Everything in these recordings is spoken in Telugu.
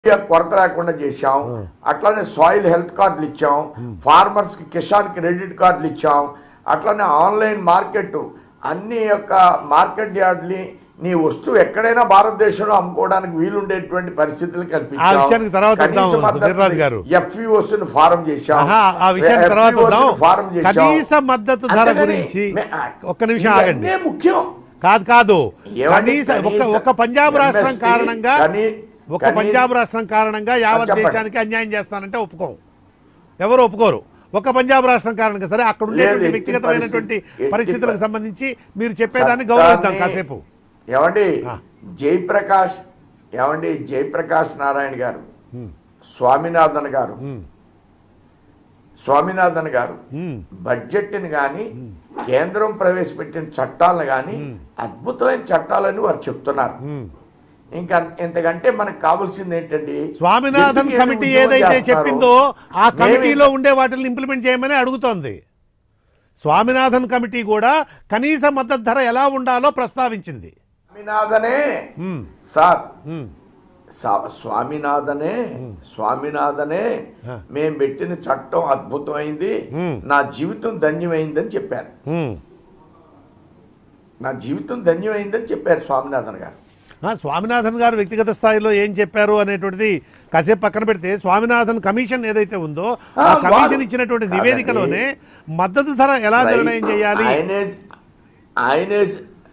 యూరియా కొరత లేకుండా చేశాం అట్లానే సాయిల్ హెల్త్ కార్డులు ఇచ్చాం ఫార్మర్స్ కి కిసాన్ క్రెడిట్ కార్డులు ఇచ్చాం అట్లానే ఆన్లైన్ మార్కెట్ అన్ని యొక్క మార్కెట్ యార్డ్ని నీ వస్తువు ఎక్కడైనా భారతదేశంలో అమ్ముకోవడానికి వీలుండేటువంటి పరిస్థితులు ఆ విషయానికి తర్వాత వద్దాం, వీర్రాజు గారు. ఎఫ్ఈఓస్ ఫారం చేశాం ఆహా, ఆ విషయానికి తర్వాత FPOs ని వద్దాం ఫారం చేశాం కనీస మద్దతు ధర అంతేగాని గురించి మే- ఒక్క నిమిషం ఆగండి ఇవన్నీ ముఖ్యం కాదు కాదు ఏమండి, కనీస ఒక కనీస ఒక పంజాబ్ రాష్ట్రం MSP కారణంగా కనీ- ఒక కనీ- పంజాబ్ రాష్ట్రం కారణంగా యావత్ చెప్పండి. దేశానికి అన్యాయం చేస్తానంటే ఒప్పుకోం ఎవరు ఒప్పుకోరు ఒక పంజాబ్ రాష్ట్రం కారణంగా సరే అక్కడ ఉండేటువంటి లేదు, వ్యక్తిగతమైనటువంటి పరిస్థితి- ఎట్టి పరిస్థితులకు పరిస్థితి. సంబంధించి మీరు చెప్పేదాన్ని గౌరవిద్దాం చట్టాన్ని- కాసేపు ఏమండి ఆ. జయప్రకాష్ ఏమండి జయప్రకాష్ నారాయణ గారు స్వామినాథన్ గారు ఉమ్, స్వామినాథన్ గారు ఉమ్, బడ్జెట్ని కానీ కేంద్రం ప్రవేశపెట్టిన చట్టాలను కానీ అద్భుతమైన చట్టాలని వారు చెప్తున్నారు ఉమ్. ఇంకా ఇంతకంటే మనకు కావాల్సింది ఏంటండి స్వామినాథన్ ఎందుకు కమిటీ ఉద్యమం ఏదైతే చేస్తున్నారు? చెప్పిందో ఆ మేమే- కమిటీలో ఉండే వాటిని ఇంప్లిమెంట్ చేయమని అడుగుతోంది స్వామినాథన్ కమిటీ కూడా కనీస మద్దతు ధర ఎలా ఉండాలో ప్రస్తావించింది స్వామినాథనే ఉమ్, సార్ ఉమ్, సా- స్వామినాథనే స్వామినాథనే ఆ. మేము పెట్టిన చట్టం అద్భుతమైంది ఉమ్. నా జీవితం ధన్యమైందని చెప్పారు ఉమ్. నా జీవితం ధన్యమైందని చెప్పారు స్వామినాథన్ గారు ఆ, స్వామినాథన్ గారు వ్యక్తిగత స్థాయిలో ఏం చెప్పారు అనేటువంటిది కాసేపు పక్కన పెడితే స్వామినాథన్ కమిషన్ ఏదైతే ఉందో ఆ ఆ, కమిషన్ వారు- ఇచ్చినటువంటి కాదండి. నివేదికలోనే మద్దతు ధర ఎలా నిర్ణయం చేయాలి ఆయనే ఆయనే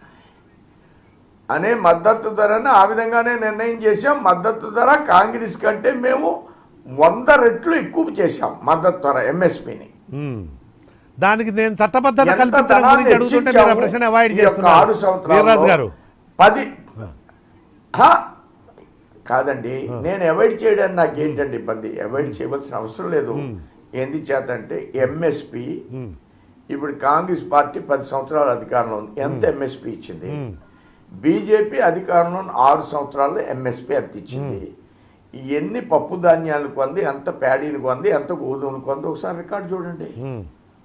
అనే మద్దతు ధరని ఆ విధంగానే నిర్ణయం చేశాం మద్దతు ధర కాంగ్రెస్ కంటే మేము వంద రెట్లు ఎక్కువ చేశాం మద్దతు ధర ఎంఎస్పిని ఉమ్. దానికి నేను చట్టబద్ధత ఎంత కల్పించడం ధనాన్ని గురించి అడుగుతుంటే మీరు ఆ హెచ్చించాము ప్రశ్న అవాయిడ్ ఈ యొక్క ఆరు చేస్తున్నారు సంవత్సరాల్లో వీర్రాజు గారు పది హా, కాదండి నేను అవాయిడ్ చేయడానికి నాకు ఏంటండి ఇబ్బంది అవాయిడ్ చేయవలసిన అవసరం లేదు ఏంది చేతంటే ఎంఎస్పి ఉమ్, ఇప్పుడు కాంగ్రెస్ పార్టీ పది సంవత్సరాల అధికారంలో ఉంది ఎంత ఎంఎస్పి ఇచ్చింది బీజేపీ అధికారంలో ఉన్న ఆరు సంవత్సరాల్లో ఎంఎస్పి ఎంత ఇచ్చింది ఎన్ని పప్పు ధాన్యాలు కొంది ఎంత ప్యాడీలు కొంది ఎంత గోధుమలు కొంది ఒకసారి రికార్డు చూడండి ఉమ్.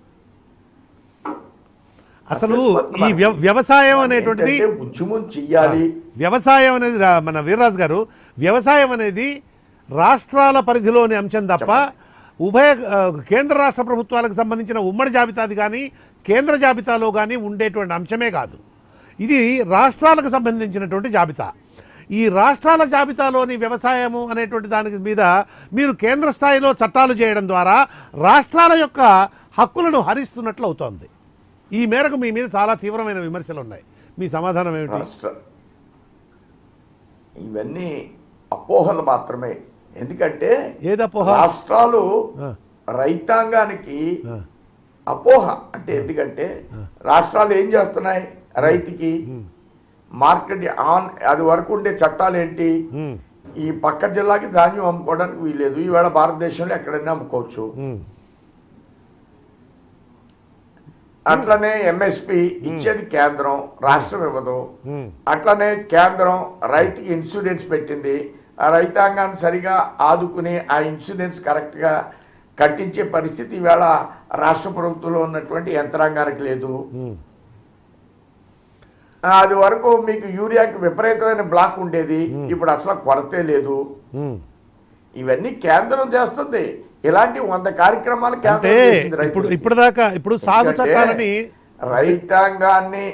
అసలు ఈ వ్య- వ్యవసాయం అనేటువంటిది ఏంటంటే ఉద్యమం చెయ్యాలి వ్యవసాయం అనేది రా- మన వీర్రాజు గారు వ్యవసాయం అనేది రాష్ట్రాల పరిధిలోని అంశం తప్ప ఉభయ ఆ, కేంద్ర రాష్ట్ర ప్రభుత్వాలకు సంబంధించిన ఉమ్మడి జాబితాది కానీ కేంద్ర జాబితాలో కానీ ఉండేటువంటి అంశమే కాదు ఇది రాష్ట్రాలకు సంబంధించినటువంటి జాబితా ఈ రాష్ట్రాల జాబితాలోని వ్యవసాయము అనేటువంటి దాని మీద మీరు కేంద్ర స్థాయిలో చట్టాలు చేయడం ద్వారా రాష్ట్రాల యొక్క హక్కులను హరిస్తున్నట్లు అవుతోంది ఈ మేరకు మీ మీద చాలా తీవ్రమైన విమర్శలు ఉన్నాయి మీ సమాధానం ఏమిటి రాష్ట్ర ఇవన్నీ అపోహలు మాత్రమే ఎందుకంటే ఏదపోహ రాష్ట్రాలు ఆ. రైతాంగానికి ఆ. అపోహ అంటే ఎందుకంటే రాష్ట్రాలు ఏం చేస్తున్నాయి రైతుకి మార్కెట్ ఆన్ అది వరకు ఉండే చట్టాలు ఏంటి ఉమ్, ఈ పక్క జిల్లాకి ధాన్యం అమ్ముకోవడానికి వీలేదు ఈవేళ భారతదేశంలో ఎక్కడైనా అమ్ముకోవచ్చు ఉమ్, అట్లనే ఎంఎస్పి ఇచ్చేది కేంద్రం రాష్ట్రం ఇవ్వదు ఉమ్, అట్లనే కేంద్రం రైతుకి ఇన్సూరెన్స్ పెట్టింది ఆ రైతాంగాన్ని సరిగా ఆదుకుని ఆ ఇన్సూరెన్స్ కరెక్ట్గా కట్టించే పరిస్థితి ఈవేళ రాష్ట్ర ప్రభుత్వంలో ఉన్నటువంటి యంత్రాంగానికి లేదు ఉమ్, ఆ, అది వరకు మీకు యూరియాకి విపరీతమైన బ్లాక్ ఉండేది ఇప్పుడు అసలు కొరతే లేదు ఉమ్. ఇవన్నీ కేంద్రం చేస్తుంది ఇలాంటి వంద కార్యక్రమాలు అంటే కేంద్రం చేసింది ఇప్పుడు రైతులకి. ఇప్పుడు దాకా ఇప్పుడు సాగు ఎందుకంటే చట్టాలని రైతాంగాన్ని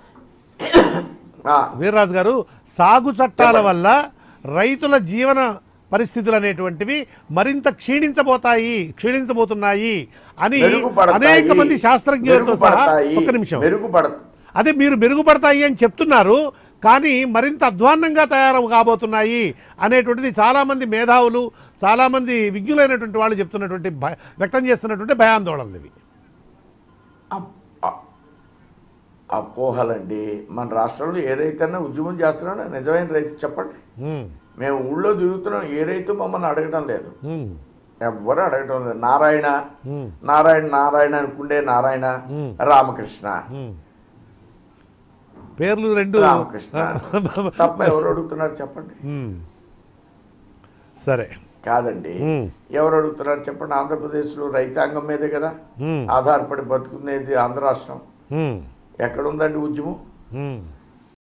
ఆ, వీర్రాజు గారు సాగు చట్టాల వల్ల రైతుల జీవన పరిస్థితులు అనేటువంటివి మరింత క్షీణించబోతాయి క్షీణించబోతున్నాయి అని మెరుగుపడతాయి. అనేక మంది శాస్త్రజ్ఞులతో సహా మెరుగుపడతాయి. ఒక్క నిమిషం మెరుగుపడ అదే మీరు మెరుగుపడతాయి అని చెప్తున్నారు కానీ మరింత అధ్వాన్నంగా తయారు కాబోతున్నాయి అనేటువంటిది చాలామంది మేధావులు చాలామంది విజ్ఞులైనటువంటి వాళ్ళు చెప్తున్నటువంటి భయ వ్యక్తం చేస్తున్నటువంటి భయాందోళనలు ఇవి అప్- అ- అపోహలండి మన రాష్ట్రంలో ఏ రైతన్నా ఉద్యమం చేస్తున్నాడో నిజమైన రైతు చెప్పండి ఉమ్, మేము ఊళ్ళో తిరుగుతున్నాం ఏ రైతు మమ్మల్ని అడగడం లేదు ఉమ్, ఎవ్వరు అడగడం లేదు నారాయణ ఉమ్, నారాయణ నారాయణ అనుకుండే నారాయణ Hmm. రామకృష్ణ ఉమ్. పేర్లు రెండు రామకృష్ణ తప్ప ఎవరు అడుగుతున్నారు చెప్పండి ఉమ్. సరే కాదండి ఉమ్, ఎవరు అడుగుతున్నారు చెప్పండి ఆంధ్రప్రదేశ్లో రైతాంగం మీదే కదా ఉమ్, ఆధారపడి బతుకునేది ఆంధ్ర రాష్ట్రం ఉమ్, ఎక్కడ ఉందండి ఉద్యమం ఉమ్.